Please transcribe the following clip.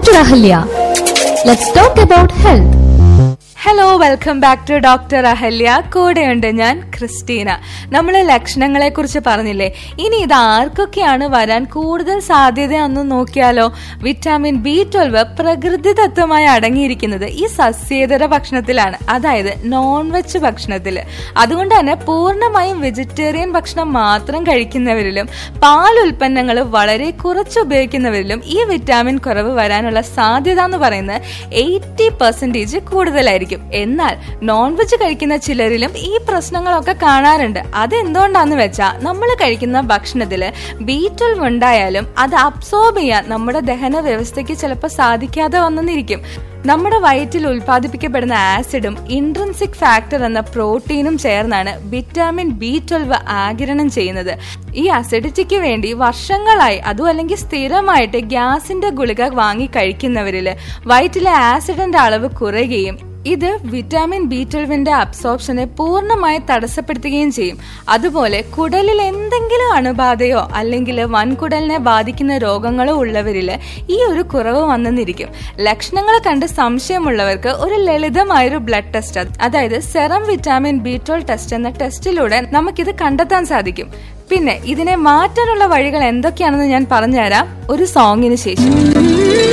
Dr. Ahalya. Let's talk about health. Hello welcome back to doctor Ahalya കൂടെയുണ്ട് ഞാൻ Christina നമ്മൾ ലക്ഷണങ്ങളെ കുറിച്ച് പറഞ്ഞില്ലേ ഇനി ഇത് ആർക്കൊക്കെയാണ് വരാൻ കൂടുതൽ സാധ്യതയെന്ന് നോക്കിയാലോ വിറ്റാമിൻ ബി ട്വൽവ് പ്രകൃതിദത്തമായി അടങ്ങിയിരിക്കുന്നത് ഈ സസ്യേതര ഭക്ഷണത്തിലാണ് അതായത് നോൺ വെജ് ഭക്ഷണത്തിൽ അതുകൊണ്ട് തന്നെ പൂർണ്ണമായും വെജിറ്റേറിയൻ ഭക്ഷണം മാത്രം കഴിക്കുന്നവരിലും പാൽ ഉൽപ്പന്നങ്ങൾ വളരെ കുറച്ച് ഉപയോഗിക്കുന്നവരിലും ഈ വിറ്റാമിൻ കുറവ് വരാനുള്ള സാധ്യത എന്ന് പറയുന്നത് എയ്റ്റി പെർസെന്റേജ് കൂടുതലായിരിക്കും എന്നാൽ നോൺ വെജ് കഴിക്കുന്ന ചിലരിലും ഈ പ്രശ്നങ്ങളൊക്കെ കാണാറുണ്ട് അതെന്തുകൊണ്ടാന്ന് വെച്ചാൽ നമ്മൾ കഴിക്കുന്ന ഭക്ഷണത്തിൽ ബി ട്വൽവ് ഉണ്ടായാലും അത് അബ്സോർബ് ചെയ്യാൻ നമ്മുടെ ദഹന വ്യവസ്ഥയ്ക്ക് ചിലപ്പോൾ സാധിക്കാതെ വന്നെന്നിരിക്കും നമ്മുടെ വയറ്റിൽ ഉൽപ്പാദിപ്പിക്കപ്പെടുന്ന ആസിഡും ഇൻട്രൻസിക് ഫാക്ടർ എന്ന പ്രോട്ടീനും ചേർന്നാണ് വിറ്റാമിൻ ബി ട്വൽവ് ആകിരണം ചെയ്യുന്നത് ഈ അസിഡിറ്റിക്ക് വേണ്ടി വർഷങ്ങളായി അതും അല്ലെങ്കിൽ സ്ഥിരമായിട്ട് ഗ്യാസിന്റെ ഗുളിക വാങ്ങി കഴിക്കുന്നവരിൽ വയറ്റിലെ ആസിഡിന്റെ അളവ് കുറയുകയും ഇത് വിറ്റാമിൻ ബി ട്വൽവിന്റെ അബ്സോർപ്ഷനെ പൂർണ്ണമായി തടസ്സപ്പെടുത്തുകയും ചെയ്യും അതുപോലെ കുടലിൽ എന്തെങ്കിലും അണുബാധയോ അല്ലെങ്കിൽ വൻകുടലിനെ ബാധിക്കുന്ന രോഗങ്ങളോ ഉള്ളവരിൽ ഈ ഒരു കുറവ് വന്നെന്നിരിക്കും ലക്ഷണങ്ങൾ കണ്ട് സംശയമുള്ളവർക്ക് ഒരു ലളിതമായൊരു ബ്ലഡ് ടെസ്റ്റ് അതായത് serum vitamin B twelve test എന്ന ടെസ്റ്റിലൂടെ നമുക്കിത് കണ്ടെത്താൻ സാധിക്കും പിന്നെ ഇതിനെ മാറ്റാനുള്ള വഴികൾ എന്തൊക്കെയാണെന്ന് ഞാൻ പറഞ്ഞുതരാം ഒരു സോങ്ങിന് ശേഷം